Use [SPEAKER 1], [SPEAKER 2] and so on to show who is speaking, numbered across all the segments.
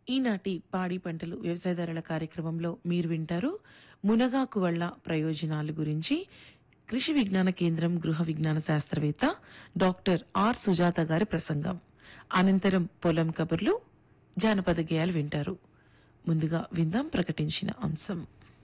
[SPEAKER 1] ఈనాటి పాడి పంటలు వ్యవసాయదారుల కార్యక్రమంలో మీరు వింటారు మునగాకు వల్ల ప్రయోజనాలు గురించి కృషి విజ్ఞాన కేంద్రం గృహ విజ్ఞాన శాస్త్రవేత్త డాక్టర్ ఆర్ సుజాత గారి ప్రసంగం అనంతరం పొలం కబుర్లు జానపద గేయాలు వింటారు ముందుగా విందాం ప్రకటించిన అంశం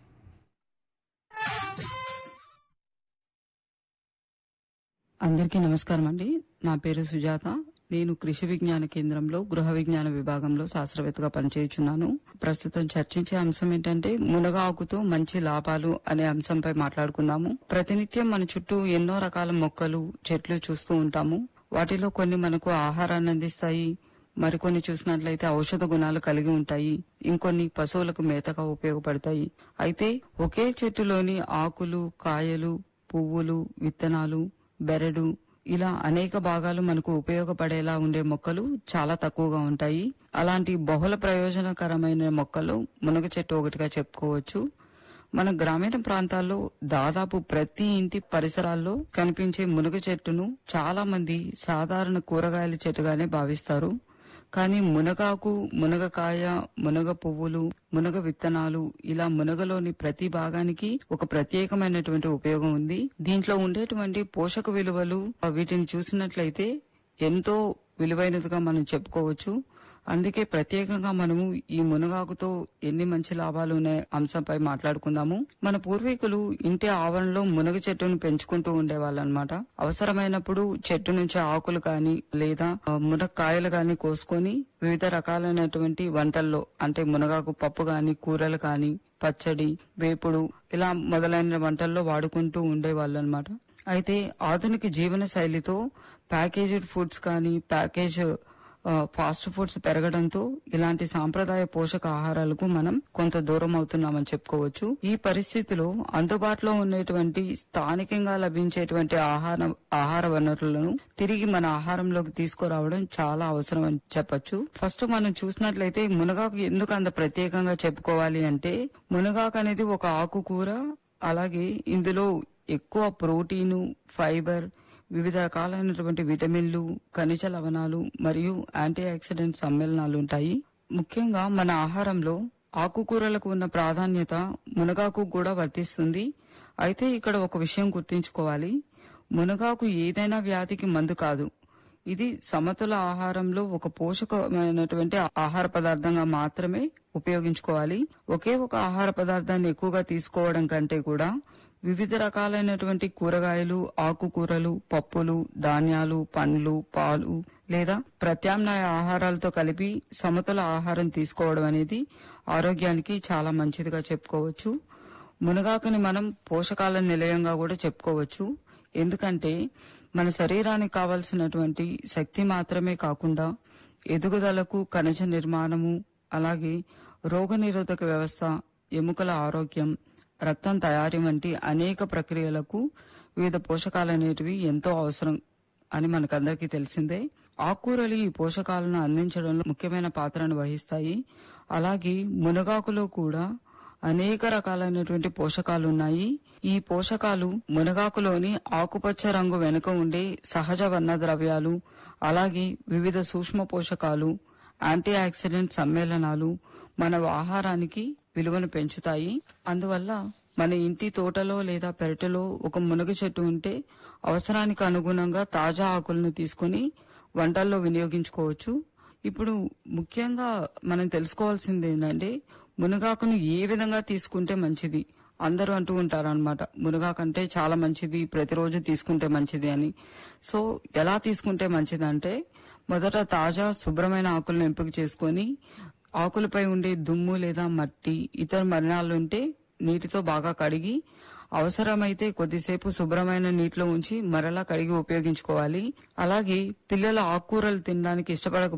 [SPEAKER 2] అందరికీ నమస్కారం అండి నా పేరు సుజాత నేను కృషి విజ్ఞాన కేంద్రంలో గృహ విజ్ఞాన విభాగంలో శాస్త్రవేత్తగా పనిచేయుచున్నాను ప్రస్తుతం చర్చించే అంశం ఏంటంటే మునగాకుతో మంచి లాభాలు అనే అంశంపై మాట్లాడుకుందాము ప్రతినిత్యం మన చుట్టూ ఎన్నో రకాల మొక్కలు చెట్లు చూస్తూ ఉంటాము వాటిలో కొన్ని మనకు ఆహారాన్ని అందిస్తాయి మరికొన్ని చూసినట్లయితే ఔషధ గుణాలు కలిగి ఉంటాయి ఇంకొన్ని పశువులకు మేతగా ఉపయోగపడతాయి అయితే ఒకే చెట్టులోని ఆకులు కాయలు పువ్వులు విత్తనాలు బెరడు ఇలా అనేక భాగాలు మనకు ఉపయోగపడేలా ఉండే మొక్కలు చాలా తక్కువగా ఉంటాయి అలాంటి బహుళ ప్రయోజనకరమైన మొక్కలు మునగ చెట్టు ఒకటిగా చెప్పుకోవచ్చు మన గ్రామీణ ప్రాంతాల్లో దాదాపు ప్రతి ఇంటి పరిసరాల్లో కనిపించే మునగ చెట్టును చాలా మంది సాధారణ కూరగాయల చెట్టుగానే భావిస్తారు కానీ మునగాకు మునగకాయ మునగ పువ్వులు మునగ విత్తనాలు ఇలా మునగలోని ప్రతి భాగానికి ఒక ప్రత్యేకమైనటువంటి ఉపయోగం ఉంది దీంట్లో ఉండేటువంటి పోషక విలువలు వీటిని చూసినట్లయితే ఎంతో విలువైనదిగా మనం చెప్పుకోవచ్చు అందుకే ప్రత్యేకంగా మనము ఈ మునగాకుతో ఎన్ని మంచి లాభాలు ఉన్న అంశంపై మాట్లాడుకుందాము మన పూర్వీకులు ఇంటి ఆవరణలో మునగ చెట్టును పెంచుకుంటూ ఉండేవాళ్ళు అనమాట అవసరమైనప్పుడు చెట్టు నుంచి ఆకులు కాని లేదా ఆ, మునక్కాయలు గాని కోసుకొని వివిధ రకాలైనటువంటి వంటల్లో అంటే మునగాకు పప్పు గాని కూరలు కాని పచ్చడి వేపుడు ఇలా మొదలైన వంటల్లో వాడుకుంటూ ఉండేవాళ్ళు అనమాట అయితే ఆధునిక జీవన శైలితో ప్యాకేజ్డ్ ఫుడ్స్ కానీ ప్యాకేజ్ ఆ, ఫాస్ట్ ఫుడ్స్ పెరగడంతో ఇలాంటి సాంప్రదాయ పోషక ఆహారాలకు మనం కొంత దూరం అవుతున్నామని చెప్పుకోవచ్చు ఈ పరిస్థితిలో అందుబాటులో ఉండేటువంటి స్థానికంగా లభించేటువంటి ఆహార ఆహార వనరులను తిరిగి మన ఆహారంలోకి తీసుకురావడం చాలా అవసరం అని చెప్పొచ్చు ఫస్ట్ మనం చూసినట్లయితే మునగాకు ఎందుకు అంత ప్రత్యేకంగా చెప్పుకోవాలి అంటే మునగాకు అనేది ఒక ఆకుకూర అలాగే ఇందులో ఎక్కువ ప్రోటీను ఫైబర్ వివిధ రకాలైనటువంటి విటమిన్లు ఖనిజ లవణాలు మరియు యాంటీ ఆక్సిడెంట్ సమ్మేళనాలు ఉంటాయి ముఖ్యంగా మన ఆహారంలో ఆకుకూరలకు ఉన్న ప్రాధాన్యత మునగాకు కూడా వర్తిస్తుంది అయితే ఇక్కడ ఒక విషయం గుర్తుంచుకోవాలి మునగాకు ఏదైనా వ్యాధికి మందు కాదు ఇది సమతుల ఆహారంలో ఒక పోషకమైనటువంటి ఆహార పదార్థంగా మాత్రమే ఉపయోగించుకోవాలి ఒకే ఒక ఆహార పదార్థాన్ని ఎక్కువగా తీసుకోవడం కంటే కూడా వివిధ రకాలైనటువంటి కూరగాయలు ఆకుకూరలు పప్పులు ధాన్యాలు పండ్లు పాలు లేదా ప్రత్యామ్నాయ ఆహారాలతో కలిపి సమతుల ఆహారం తీసుకోవడం అనేది ఆరోగ్యానికి చాలా మంచిదిగా చెప్పుకోవచ్చు మునగాకుని మనం పోషకాల నిలయంగా కూడా చెప్పుకోవచ్చు ఎందుకంటే మన శరీరానికి కావలసినటువంటి శక్తి మాత్రమే కాకుండా ఎదుగుదలకు ఖనిజ నిర్మాణము అలాగే రోగనిరోధక వ్యవస్థ ఎముకల ఆరోగ్యం రక్తం తయారీ వంటి అనేక ప్రక్రియలకు వివిధ పోషకాలు అనేటివి ఎంతో అవసరం అని మనకందరికీ తెలిసిందే ఆకుకూరలు ఈ పోషకాలను అందించడంలో ముఖ్యమైన పాత్రను వహిస్తాయి అలాగే మునగాకులో కూడా అనేక రకాలైనటువంటి పోషకాలు ఉన్నాయి ఈ పోషకాలు మునగాకులోని ఆకుపచ్చ రంగు వెనుక ఉండే సహజ వర్ణ ద్రవ్యాలు అలాగే వివిధ సూక్ష్మ పోషకాలు యాంటీ ఆక్సిడెంట్ సమ్మేళనాలు మన ఆహారానికి విలువను పెంచుతాయి అందువల్ల మన ఇంటి తోటలో లేదా పెరటిలో ఒక మునగ చెట్టు ఉంటే అవసరానికి అనుగుణంగా తాజా ఆకులను తీసుకుని వంటల్లో వినియోగించుకోవచ్చు ఇప్పుడు ముఖ్యంగా మనం తెలుసుకోవాల్సింది ఏంటంటే మునగాకును ఏ విధంగా తీసుకుంటే మంచిది అందరూ అంటూ ఉంటారు అనమాట మునగాకంటే చాలా మంచిది ప్రతిరోజు తీసుకుంటే మంచిది అని సో ఎలా తీసుకుంటే మంచిది అంటే మొదట తాజా శుభ్రమైన ఆకులను ఎంపిక చేసుకొని ఆకులపై ఉండే దుమ్ము లేదా మట్టి ఇతర మలినాలు ఉంటే నీటితో బాగా కడిగి అవసరమైతే కొద్దిసేపు శుభ్రమైన నీటిలో ఉంచి మరలా కడిగి ఉపయోగించుకోవాలి అలాగే పిల్లలు ఆకుకూరలు తినడానికి ఇష్టపడక